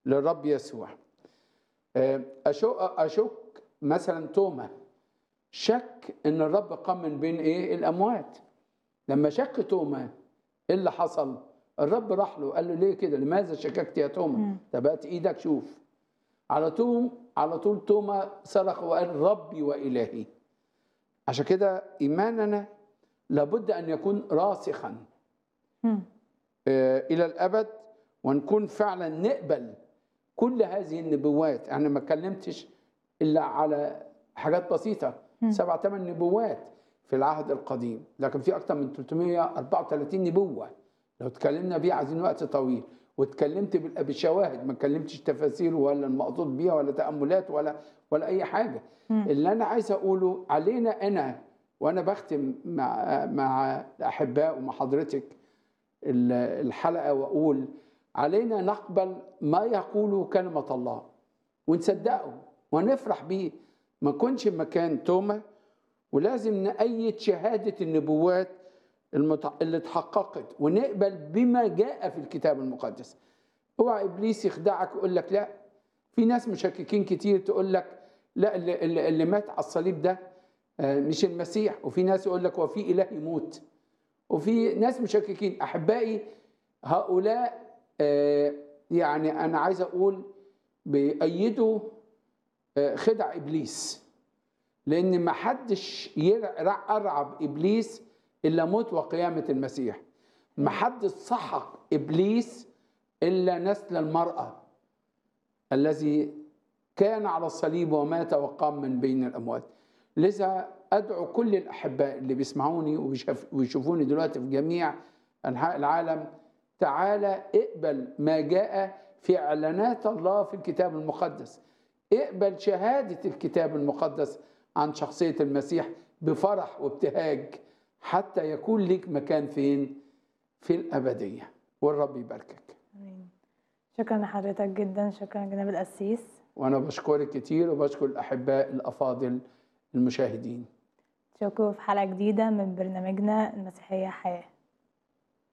للرب يسوع آه، أشك أشك مثلا توما شك ان الرب قام من بين ايه الاموات لما شك توما ايه اللي حصل الرب راح له قال له ليه كده لماذا شككت يا توما مم. تبقت ايدك شوف على طول على طول توما صرخ وقال ربي والهي عشان كده ايماننا لابد ان يكون راسخا مم. آه، الى الابد ونكون فعلا نقبل كل هذه النبوات انا ما اتكلمتش الا على حاجات بسيطه مم. سبع ثمان نبوات في العهد القديم لكن في اكثر من 334 نبوه لو اتكلمنا بيها عايزين وقت طويل واتكلمت بال- بالشواهد ما اتكلمتش تفاسير ولا المقصود بيها ولا تاملات ولا ولا اي حاجه مم. اللي انا عايز اقوله علينا انا وانا بختم مع مع الاحباء ومع حضرتك ال- الحلقه واقول علينا نقبل ما يقوله كلمه الله ونصدقه ونفرح بيه ما نكونش مكان توما ولازم نأيد شهاده النبوات المت- اللي اتحققت ونقبل بما جاء في الكتاب المقدس اوعى ابليس يخدعك ويقول لك لا في ناس مشككين كتير تقول لك لا اللي, اللي اللي مات على الصليب ده آه، مش المسيح وفي ناس يقول لك هو في اله يموت وفي ناس مشككين احبائي هؤلاء آه، يعني انا عايز اقول بيأيدوا آه، خدع ابليس لان ما حدش يرع- ارعب ابليس الا موت وقيامه المسيح ما حدش سحق ابليس الا نسل المراه الذي كان على الصليب ومات وقام من بين الاموات لذا ادعو كل الاحباء اللي بيسمعوني وبيشاف- ويشوفوني دلوقتي في جميع انحاء العالم تعالى اقبل ما جاء في اعلانات الله في الكتاب المقدس اقبل شهاده الكتاب المقدس عن شخصيه المسيح بفرح وابتهاج حتى يكون لك مكان فين في الابديه والرب يباركك آمين. شكرا لحضرتك جدا شكرا جناب القسيس وانا بشكرك كتير وبشكر الاحباء الافاضل المشاهدين نشوفكم في حلقة جديدة من برنامجنا المسيحية حياة